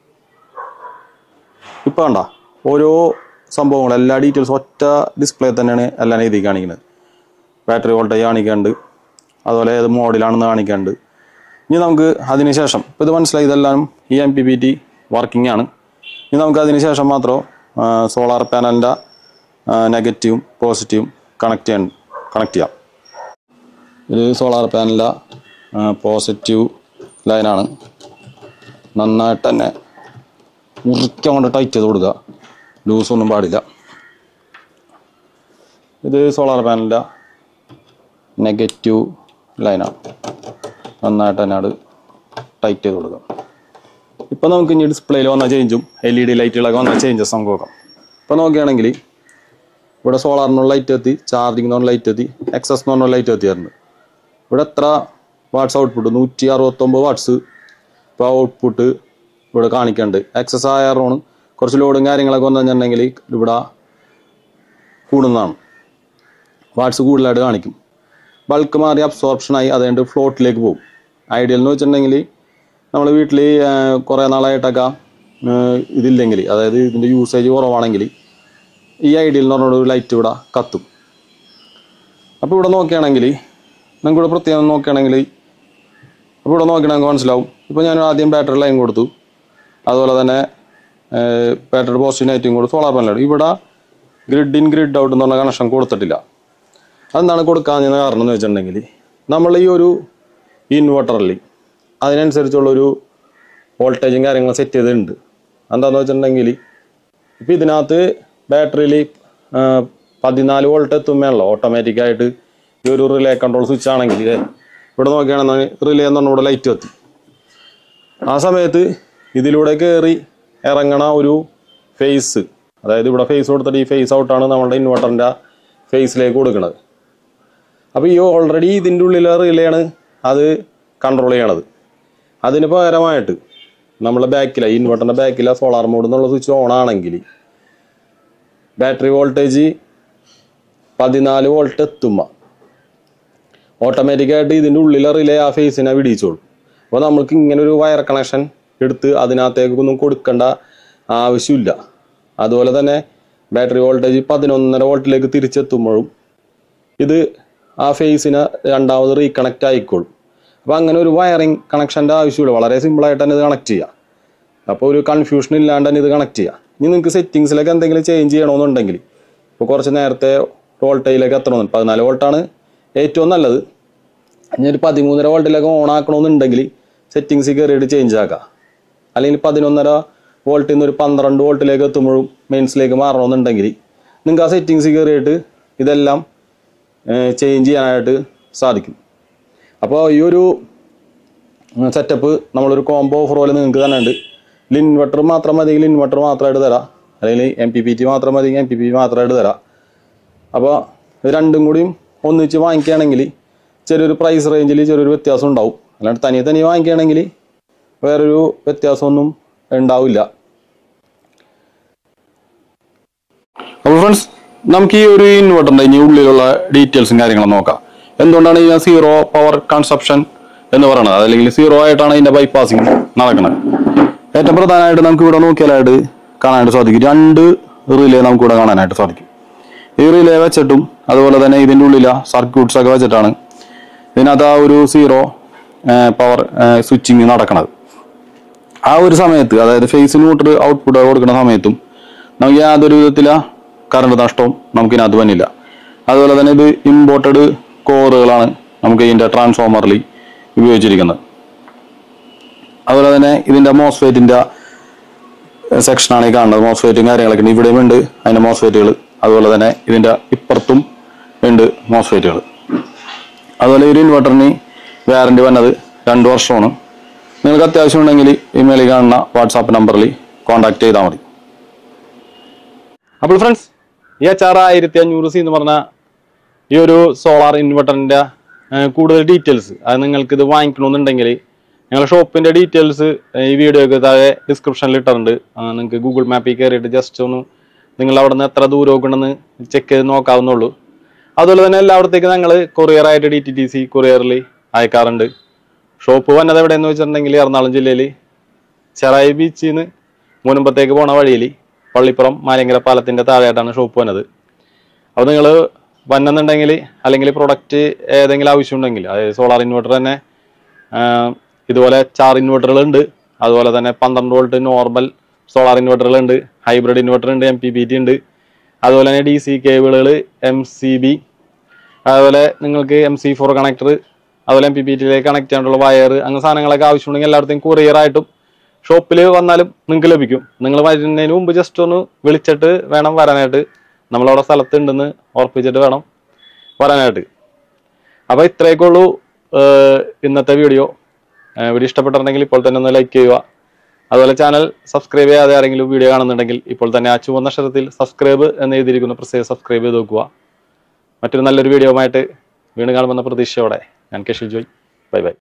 ഇപ്പം കണ്ട ഓരോ സംഭവങ്ങളും എല്ലാ ഡീറ്റെയിൽസും ഒറ്റ ഡിസ്പ്ലേ തന്നെയാണ് എല്ലാം എഴുതി കാണിക്കുന്നത് ബാറ്ററി വോൾട്ടേജ് കാണിക്കാണ്ട് അതുപോലെ ഏത് മോഡിലാണെന്ന് കാണിക്കാണ്ട് ഇനി നമുക്ക് അതിനുശേഷം ഇപ്പോൾ ഇത് മനസ്സിലായി ഇതെല്ലാം ഈ M P P T working ആണ് ഇനി നമുക്ക് അതിനുശേഷം മാത്രം സോളാർ പാനലിൻ്റെ നെഗറ്റീവും പോസിറ്റീവും കണക്ട് ചെയ്യാൻ കണക്ട് ചെയ്യാം ഇത് സോളാർ പാനലിൻ്റെ പോസിറ്റീവ് ലൈനാണ് നന്നായിട്ട് തന്നെ മുറിക്കാൻ കൊണ്ട് ടൈറ്റ് ചെയ്ത് കൊടുക്കുക ലൂസൊന്നും പാടില്ല ഇത് സോളാർ പാനലിൻ്റെ നെഗറ്റീവ് ലൈനാണ് നന്നായിട്ട് തന്നെ അത് ടൈറ്റ് ചെയ്ത് കൊടുക്കുക ഇപ്പം നമുക്ക് ഇനി ഡിസ്പ്ലേയിൽ വന്ന ചേഞ്ചും എൽ ഇ ഡി ലൈറ്റുകളൊക്കെ വന്ന ചേഞ്ചസ് നമുക്ക് നോക്കാം ഇപ്പം നോക്കുകയാണെങ്കിൽ ഇവിടെ സോളാറിനുള്ള ലൈറ്റ് എത്തി ചാർജിങ് എന്ന് പറഞ്ഞ ലൈറ്റ് എത്തി എക്സസ് എന്ന് പറഞ്ഞ ലൈറ്റ് എത്തിയായിരുന്നു ഇവിടെ എത്ര വാട്ട്സ് ഔട്ട്പുട്ട് നൂറ്റി അറുപത്തൊമ്പത് വാട്ട്സ് ഇപ്പോൾ ഔട്ട്പുട്ട് ഇവിടെ കാണിക്കുന്നുണ്ട് എക്സസ് ആയാറാണ് കുറച്ച് ലോഡും കാര്യങ്ങളൊക്കെ വന്നു കഴിഞ്ഞിട്ടുണ്ടെങ്കിൽ ഇവിടെ കൂടുന്നതാണ് വാട്ട്സ് കൂടുതലായിട്ട് കാണിക്കും ബൾക്ക് മാറി അബ്സോർപ്ഷനായി അതുകൊണ്ട് ഫ്ലോട്ടിലേക്ക് പോകും ഐഡിയൽ എന്ന് വെച്ചിട്ടുണ്ടെങ്കിൽ നമ്മൾ വീട്ടിൽ കുറേ നാളായിട്ടൊക്കെ ആ, ഇതില്ലെങ്കിൽ അതായത് ഇതിൻ്റെ യൂസേജ് കുറവാണെങ്കിൽ ഈ ഐഡിയൽ എന്ന് പറഞ്ഞ ഒരു ലൈറ്റ് ഇവിടെ കത്തും അപ്പോൾ ഇവിടെ നോക്കുകയാണെങ്കിൽ നിങ്ങൾക്ക് ഇവിടെ പ്രത്യേകം നോക്കുകയാണെങ്കിൽ അപ്പോൾ ഇവിടെ നോക്കുകയാണെങ്കിൽ മനസ്സിലാവും ഇപ്പോൾ ഞാൻ ആദ്യം ബാറ്ററി ലൈൻ കൊടുത്തു അതുപോലെ തന്നെ ബാറ്ററി പോസിറ്റീവ് നൈറ്റും കൊടുത്തു സോളാർ പാനലാണ് ഇവിടെ ഗ്രിഡ് ഇൻ ഗ്രിഡ് ഔട്ട് എന്ന് പറഞ്ഞ കണക്ഷൻ കൊടുത്തിട്ടില്ല അതെന്താണ് കൊടുക്കാഞ്ഞ കാരണം എന്ന് വെച്ചിട്ടുണ്ടെങ്കിൽ നമ്മൾ ഈ ഒരു ഇൻവെർട്ടറിൽ അതിനനുസരിച്ചുള്ളൊരു വോൾട്ടേജും കാര്യങ്ങളും സെറ്റ് ചെയ്തിട്ടുണ്ട് എന്താണെന്ന് വെച്ചിട്ടുണ്ടെങ്കിൽ ഇപ്പം ഇതിനകത്ത് ബാറ്ററിയിൽ പതിനാല് വോൾട്ട് എത്തുമ്പോഴാണല്ലോ ഓട്ടോമാറ്റിക്കായിട്ട് ഈ ഒരു റിലേ കൺട്രോൾ സ്വിച്ച് ആണെങ്കിൽ ദേ ഇവിടെ നോക്കുകയാണെന്നുണ്ടെങ്കിൽ റിലേ എന്ന് പറഞ്ഞാൽ ഇവിടെ ലൈറ്റ് എത്തി ആ സമയത്ത് ഇതിലൂടെ കയറി ഇറങ്ങണ ഒരു ഫേസ് അതായത് ഇവിടെ ഫേസ് കൊടുത്തിട്ട് ഈ ഫേസ് ഔട്ടാണ് നമ്മുടെ ഇൻവെർട്ടറിൻ്റെ ഫേസിലേക്ക് കൊടുക്കുന്നത് അപ്പോൾ ഈ ഓൾറെഡി ഇതിൻ്റെ ഉള്ളിലെ റിലേയാണ് അത് കൺട്രോൾ ചെയ്യണത് അതിന് പകരമായിട്ട് നമ്മളെ ബാക്കിലെ ഇൻവെർട്ടറിൻ്റെ ബാക്കിലെ സോളാർ മോഡ് എന്നുള്ള സ്വിച്ച് ഓൺ ആണെങ്കിൽ ബാറ്ററി വോൾട്ടേജ് പതിനാല് വോൾട്ട് എത്തുമ്പോൾ ഓട്ടോമാറ്റിക്കായിട്ട് ഇതിൻ്റെ ഉള്ളിലെ റിലേ ആ ഫേസിനെ വിടിയിച്ചോളും അപ്പോൾ നമ്മൾക്ക് ഇങ്ങനെ ഒരു വയർ കണക്ഷൻ എടുത്ത് അതിനകത്തേക്കൊന്നും കൊടുക്കേണ്ട ആവശ്യമില്ല അതുപോലെ തന്നെ ബാറ്ററി വോൾട്ടേജ് പതിനൊന്നര വോൾട്ടിലേക്ക് തിരിച്ചെത്തുമ്പോഴും ഇത് ആ ഫേസിനെ രണ്ടാമത് റീകണക്റ്റ് ആയിക്കോളും അപ്പോൾ അങ്ങനെ ഒരു വയറിംഗ് കണക്ഷൻ്റെ ആവശ്യമില്ല വളരെ സിമ്പിളായിട്ട് തന്നെ ഇത് കണക്ട് ചെയ്യാം അപ്പോൾ ഒരു കൺഫ്യൂഷൻ ഇല്ലാണ്ട് തന്നെ ഇത് കണക്ട് ചെയ്യാം ഇനി നിങ്ങൾക്ക് സെറ്റിങ്സിലൊക്കെ എന്തെങ്കിലും ചേഞ്ച് ചെയ്യണമെന്നുണ്ടെങ്കിൽ ഇപ്പോൾ കുറച്ച് നേരത്തെ വോൾട്ടേജിലേക്ക് എത്തണമെന്ന് പതിനാല് വോൾട്ടാണ് ഏറ്റവും നല്ലത് ഇനി ഒരു പതിമൂന്നര വോൾട്ടിലൊക്കെ ഓൺ ആക്കണമെന്നുണ്ടെങ്കിൽ സെറ്റിങ്സിൽ കയറിയിട്ട് ചേഞ്ച് ആക്കാം അല്ലെങ്കിൽ പതിനൊന്നര വോൾട്ടിൽ നിന്ന് ഒരു പന്ത്രണ്ട് വോൾട്ടിലേക്ക് എത്തുമ്പോഴും മെയിൻസിലേക്ക് മാറണമെന്നുണ്ടെങ്കിൽ നിങ്ങൾക്ക് ആ സെറ്റിങ്സിൽ കയറിയിട്ട് ഇതെല്ലാം ചേഞ്ച് ചെയ്യാനായിട്ട് സാധിക്കും അപ്പോൾ ഈ ഒരു സെറ്റപ്പ് നമ്മളൊരു കോംബോ ഓഫർ പോലെ നിങ്ങൾക്ക് തന്നെ ഉണ്ട് ഇൻവെർട്ടർ മാത്രം മതിയെങ്കിൽ ഇൻവെർട്ടർ മാത്രമായിട്ട് തരാം അല്ലെങ്കിൽ എം പി പി ടി മാത്രം മതിയെങ്കിൽ എം പി പി മാത്രമായിട്ട് തരാം അപ്പോൾ ഇത് രണ്ടും കൂടിയും ഒന്നിച്ച് വാങ്ങിക്കുകയാണെങ്കിൽ ചെറിയൊരു പ്രൈസ് റേഞ്ചിൽ ചെറിയൊരു വ്യത്യാസം ഉണ്ടാവും അല്ലാണ്ട് തനിയെ തനിയെ വാങ്ങിക്കുകയാണെങ്കിൽ വേറൊരു വ്യത്യാസമൊന്നും ഉണ്ടാവില്ല അപ്പോൾ ഫ്രണ്ട്സ് നമുക്ക് ഈ ഒരു ഇൻവെർട്ടറിൻ്റെ ഇനി ഉള്ളിലുള്ള ഡീറ്റെയിൽസും കാര്യങ്ങളും നോക്കാം എന്തുകൊണ്ടാണ് ഈ സീറോ പവർ കൺസപ്ഷൻ എന്ന് പറയുന്നത് അതല്ലെങ്കിൽ സീറോ ആയിട്ടാണ് ഇതിന്റെ ബൈപ്പാസിങ് നടക്കുന്നത് ഏറ്റവും പ്രധാനമായിട്ട് നമുക്ക് ഇവിടെ നോക്കിയാലായിട്ട് കാണാനായിട്ട് സാധിക്കും രണ്ട് റിലേ നമുക്ക് ഇവിടെ കാണാനായിട്ട് സാധിക്കും ഈ റിലേ വെച്ചിട്ടും അതുപോലെ തന്നെ ഇതിൻ്റെ ഉള്ളിലെ സർക്യൂട്ട്സ് ഒക്കെ വെച്ചിട്ടാണ് ഇതിനകത്ത് ആ ഒരു സീറോ പവർ സ്വിച്ചിങ് നടക്കുന്നത് ആ ഒരു സമയത്ത് അതായത് ഫേസ് ന്യൂട്രൽ ഔട്ട്പുട്ട് കൊടുക്കുന്ന സമയത്തും നമുക്ക് യാതൊരു വിധത്തില കറണ്ട് നഷ്ടവും നമുക്ക് ഇതിനകത്ത് വന്നില്ല അതുപോലെ തന്നെ ഇത് ഇമ്പോർട്ടഡ് കോറുകളാണ് നമുക്ക് ഇതിൻ്റെ ട്രാൻസ്ഫോമറിൽ ഉപയോഗിച്ചിരിക്കുന്നത് അതുപോലെ തന്നെ ഇതിൻ്റെ മോസ്ഫേറ്റിൻ്റെ സെക്ഷനാണ് ഈ കാണുന്നത് മോസ്ഫേറ്റും കാര്യങ്ങളൊക്കെ ഉണ്ട് ഇവിടെയും ഉണ്ട് അതിൻ്റെ മോസ്ഫേറ്റുകൾ അതുപോലെ തന്നെ ഇതിൻ്റെ ഇപ്പുറത്തും ഉണ്ട് മോസ്ഫേറ്റുകൾ അതുപോലെ ഈ ഒരു ഇൻവെർട്ടറിന് വാറണ്ടി വന്നത് രണ്ട് വർഷമാണ് നിങ്ങൾക്ക് അത്യാവശ്യം ഉണ്ടെങ്കിൽ ഈ മേളിൽ കാണുന്ന വാട്സാപ്പ് നമ്പറിൽ കോൺടാക്ട് ചെയ്താൽ മതി അപ്പോൾ ഫ്രണ്ട്സ് ഈ എച്ച് ആർ ആയിരത്തി അഞ്ഞൂറ് സി എന്ന് പറഞ്ഞ ഈ ഒരു സോളാർ ഇൻവെർട്ടറിൻ്റെ കൂടുതൽ ഡീറ്റെയിൽസ് അത് നിങ്ങൾക്ക് ഇത് വാങ്ങിക്കണമെന്നുണ്ടെങ്കിൽ ഞങ്ങളുടെ ഷോപ്പിൻ്റെ ഡീറ്റെയിൽസ് ഈ വീഡിയോക്ക് താഴെ ഡിസ്ക്രിപ്ഷനിൽ ഇട്ടിട്ടുണ്ട് ആ, നിങ്ങൾക്ക് ഗൂഗിൾ മാപ്പിൽ കയറിയിട്ട് ജസ്റ്റ് ഒന്ന് നിങ്ങൾ അവിടെ നിന്ന് എത്ര ദൂരമൊക്കെ ഉണ്ടെന്ന് ചെക്ക് ചെയ്ത് നോക്കാവുന്നുള്ളൂ അതുപോലെ തന്നെ എല്ലായിടത്തേക്കും ഞങ്ങൾ കൊറിയറായിട്ട് ഡി ടി ടി സി കൊറിയറിൽ അയക്കാറുണ്ട് ഷോപ്പ് വന്നത് എവിടെയെന്ന് വെച്ചിട്ടുണ്ടെങ്കിൽ എറണാകുളം ജില്ലയിൽ ചെറായി ബീച്ചിൽ നിന്ന് മുനമ്പത്തേക്ക് പോണ വഴിയിൽ പള്ളിപ്പുറം മാലിങ്കര പാലത്തിൻ്റെ താഴെയായിട്ടാണ് ഷോപ്പ് വന്നത് അപ്പോൾ നിങ്ങൾ വന്നെന്നുണ്ടെങ്കിൽ അല്ലെങ്കിൽ പ്രൊഡക്റ്റ് ഏതെങ്കിലും ആവശ്യമുണ്ടെങ്കിൽ അതായത് സോളാർ ഇൻവെർട്ടർ തന്നെ ആ, ഇതുപോലെ ചാർ ഇൻവെർട്ടറുകളുണ്ട് അതുപോലെ തന്നെ പന്ത്രണ്ട് വോൾട്ട് നോർമൽ സോളാർ ഇൻവെർട്ടറുകളുണ്ട് ഹൈബ്രിഡ് ഇൻവെർട്ടർ ഉണ്ട് എം പി ബി ടി ഉണ്ട് അതുപോലെ തന്നെ ഡി സി കേബിളുകൾ എം സി ബി അതുപോലെ നിങ്ങൾക്ക് എം സി ഫോർ കണക്ടർ അതുപോലെ എം പി ബി ടിയിലേക്ക് കണക്ട് ചെയ്യാനുള്ള വയർ അങ്ങനെ സാധനങ്ങളൊക്കെ ആവശ്യമുണ്ടെങ്കിൽ എല്ലായിടത്തും courier ആയിട്ടും ഷോപ്പിൽ വന്നാലും നിങ്ങൾക്ക് ലഭിക്കും നിങ്ങൾ വരുന്നതിന് മുമ്പ് ജസ്റ്റ് ഒന്ന് വിളിച്ചിട്ട് വേണം വരാനായിട്ട് നമ്മളവിടെ സ്ഥലത്തുണ്ടെന്ന് ഉറപ്പിച്ചിട്ട് വേണം വരാനായിട്ട് അപ്പോൾ ഇത്രയൊക്കെ ഉള്ളൂ ഏഹ് ഇന്നത്തെ വീഡിയോ ഏഹ് വീഡിയോ ഇഷ്ടപ്പെട്ടിട്ടുണ്ടെങ്കിൽ ഇപ്പോൾ തന്നെ ഒന്ന് ലൈക്ക് ചെയ്യുക അതുപോലെ ചാനൽ സബ്സ്ക്രൈബ് ചെയ്യാതെ ആരെങ്കിലും വീഡിയോ കാണുന്നുണ്ടെങ്കിൽ ഇപ്പോൾ തന്നെ ആ ചുവന്ന അക്ഷരത്തിൽ സബ്സ്ക്രൈബ് എന്ന് എഴുതിയിരിക്കുന്ന പ്രത്യേകം സബ്സ്ക്രൈബ് ചെയ്ത് നോക്കുക മറ്റൊരു നല്ലൊരു വീഡിയോ ആയിട്ട് വീണ്ടും കാണുമെന്ന പ്രതീക്ഷയോടെ ഞാൻ കെഷിൽ ജോയ് ബൈ ബൈ